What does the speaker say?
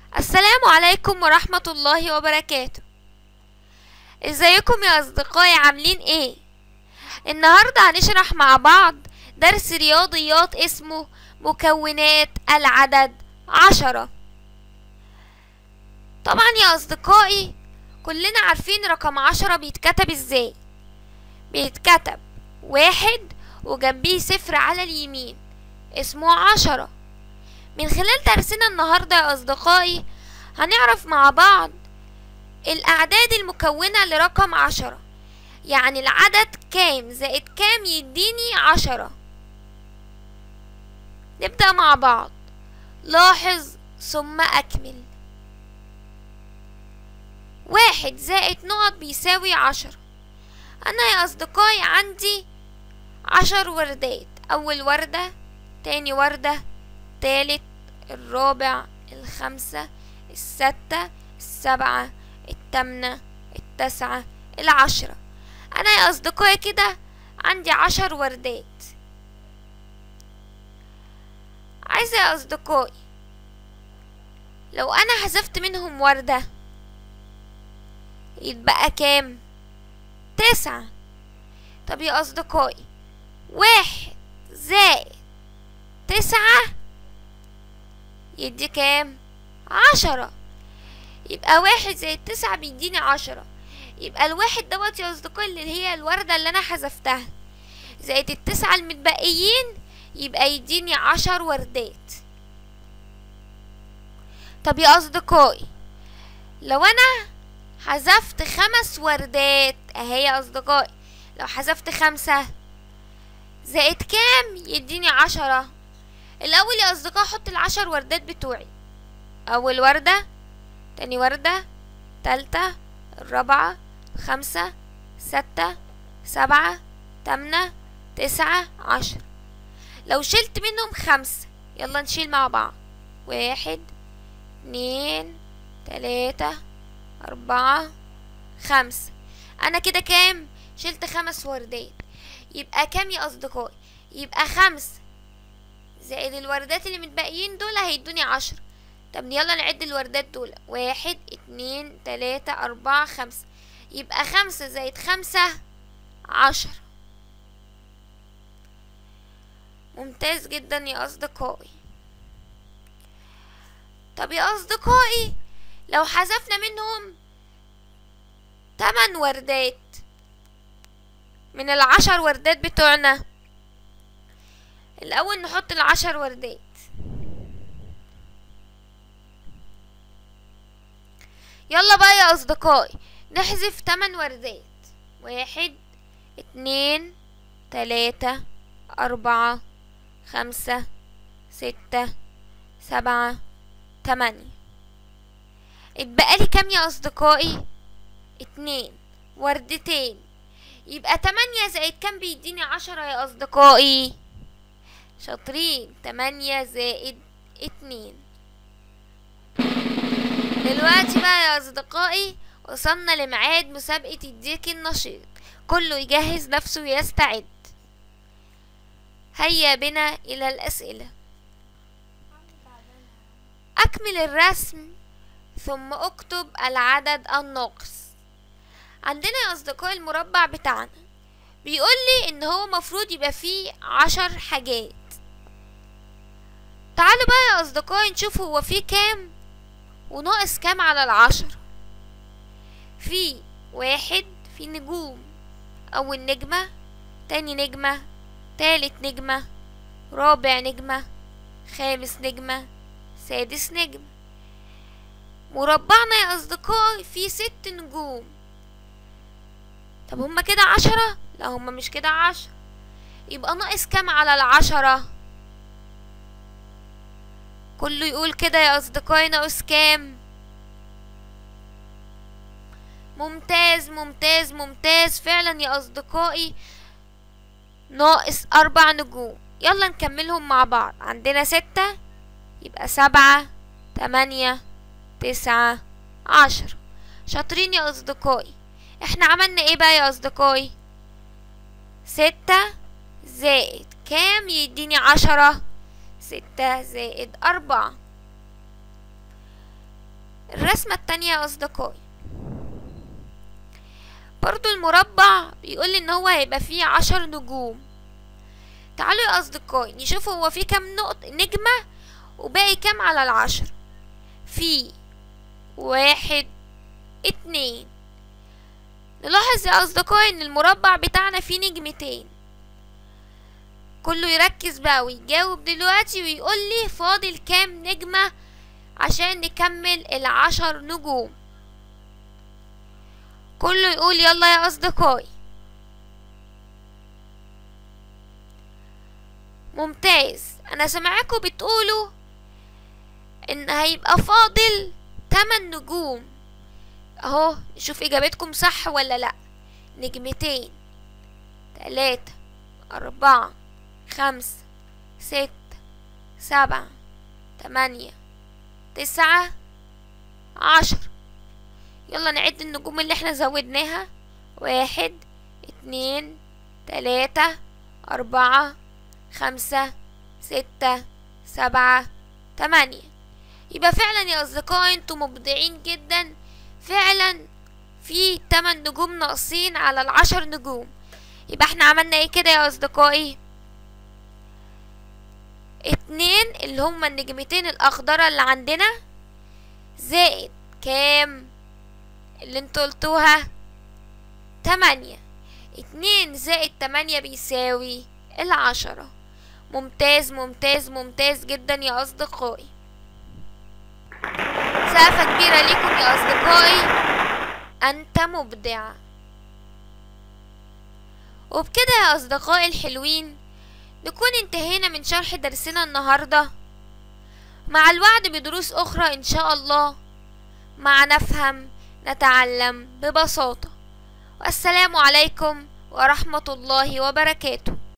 السلام عليكم ورحمة الله وبركاته ازيكم يا اصدقائي عاملين ايه النهاردة هنشرح مع بعض درس رياضيات اسمه مكونات العدد عشرة طبعا يا اصدقائي كلنا عارفين رقم عشرة بيتكتب ازاي بيتكتب واحد وجنبيه صفر على اليمين اسمه عشرة من خلال درسنا النهاردة يا أصدقائي هنعرف مع بعض الأعداد المكونة لرقم عشرة يعني العدد كام زائد كام يديني عشرة نبدأ مع بعض لاحظ ثم أكمل واحد زائد نقط بيساوي عشرة أنا يا أصدقائي عندي عشر وردات أول وردة تاني وردة التالت الرابع الخمسة الستة السبعة التامنة التاسعة العشرة أنا يا أصدقائي كده عندي عشر وردات عايزة يا أصدقائي لو أنا حذفت منهم وردة يتبقى كام تسعة طب يا أصدقائي واحد زائد تسعة يدي كام عشرة يبقى واحد زائد تسعة بيديني عشرة يبقى الواحد دوت يا أصدقائي اللي هي الوردة اللي أنا حذفتها زائد التسعة المتبقيين يبقى يديني عشر وردات طب يا أصدقائي لو أنا حذفت خمس وردات أهي يا أصدقائي لو حذفت خمسة زائد كام يديني عشرة الأول يا أصدقاء أحط العشر وردات بتوعي أول وردة تاني وردة تالتة الرابعة خمسة ستة سبعة تمنة تسعة عشر لو شلت منهم خمسة يلا نشيل مع بعض واحد اتنين تلاتة أربعة خمسة أنا كده كام شلت خمس وردات يبقى كام يا أصدقائي يبقى خمسة زائد الوردات اللي متبقيين دول هيدوني عشرة طب يلا نعد الوردات دول واحد اتنين تلاتة أربعة خمسة يبقى خمسة زائد خمسة عشرة ممتاز جدا يا أصدقائي طب يا أصدقائي لو حذفنا منهم تمن وردات من العشر وردات بتوعنا الأول نحط العشر وردات يلا بقى يا أصدقائي نحذف تمن وردات واحد اتنين تلاتة أربعة خمسة ستة سبعة تمانية اتبقى لي كام يا أصدقائي اتنين وردتين يبقى تمانية زائد كام بيديني عشرة يا أصدقائي شاطرين تمانية زائد اتنين دلوقتي بقى يا أصدقائي وصلنا لميعاد مسابقة الديك النشيط كله يجهز نفسه ويستعد هيا بنا إلى الأسئلة أكمل الرسم ثم اكتب العدد الناقص عندنا يا أصدقائي المربع بتاعنا بيقول لي إن هو مفروض يبقى فيه عشر حاجات تعالوا بقى يا أصدقائي نشوف هو فيه كام وناقص كام على العشر في واحد في نجوم أول نجمة تاني نجمة تالت نجمة رابع نجمة خامس نجمة سادس نجم مربعنا يا أصدقائي فيه ست نجوم طب هما كده عشرة لا هما مش كده عشرة يبقى ناقص كام على العشرة كله يقول كده يا أصدقائي ناقص كام ممتاز ممتاز ممتاز فعلا يا أصدقائي ناقص أربع نجوم يلا نكملهم مع بعض عندنا ستة يبقى سبعة تمانية تسعة عشرة شاطرين يا أصدقائي احنا عملنا ايه بقى يا أصدقائي ستة زائد كام يديني عشرة ستة زائد أربعة الرسمة التانية يا أصدقائي برضو المربع بيقول ان هو هيبقى فيه عشر نجوم تعالوا يا أصدقائي نشوف هو فيه كام نقط نجمة وباقي كام على العشر في واحد اتنين نلاحظ يا أصدقائي ان المربع بتاعنا فيه نجمتين كله يركز بقى ويجاوب دلوقتي ويقول لي فاضل كام نجمة عشان نكمل العشر نجوم كله يقول يلا يا أصدقائي ممتاز أنا سمعكم بتقولوا إن هيبقى فاضل تمن نجوم أهو نشوف إجابتكم صح ولا لأ نجمتين تلاتة أربعة خمسة ستة سبعة تمانية تسعة عشر يلا نعد النجوم اللي احنا زودناها واحد اتنين تلاتة أربعة خمسة ستة سبعة تمانية يبقى فعلا يا أصدقائي انتوا مبدعين جدا فعلا في تمن نجوم ناقصين على العشر نجوم يبقى احنا عملنا ايه كده يا أصدقائي اتنين اللي هما النجمتين الأخضرة اللي عندنا زائد كام اللي انتوا قلتوها تمانية اتنين زائد تمانية بيساوي العشرة ممتاز ممتاز ممتاز جدا يا أصدقائي سقفة كبيرة ليكم يا أصدقائي أنت مبدع وبكده يا أصدقائي الحلوين نكون انتهينا من شرح درسنا النهاردة مع الوعد بدروس أخرى إن شاء الله مع نفهم نتعلم ببساطة والسلام عليكم ورحمة الله وبركاته